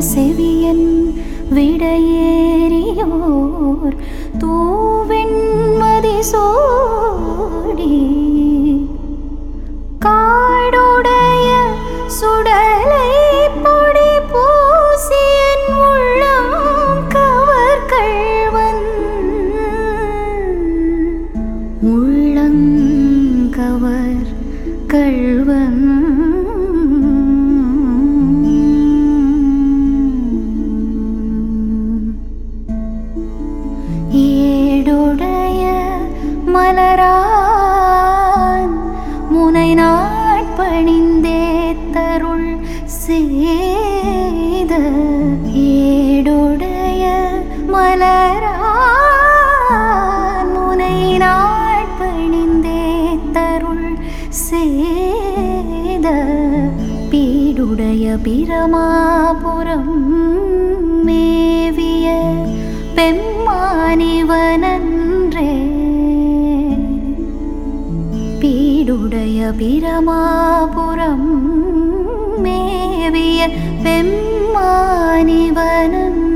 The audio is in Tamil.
செவியன் விடையேறியோர் தூவெண்மதி சோடி காடுடைய சுடலை பொடி பூசியன் உள்ளம் கவர் கள்வன் உள்ளங்கவர் கள்வன் ஏடுடைய மலரான் முனை நாட்பணிந்தே தருள் செய்த ஏடுடைய மலரான் முனை நாட்பணிந்தே தருள் செய்த பீடுடைய பிரமாபுரம் மேவிய பெம்மானிவனன்றே பீடுடைய பிரமாபுரம் மேவிய பெம்மானிவனன்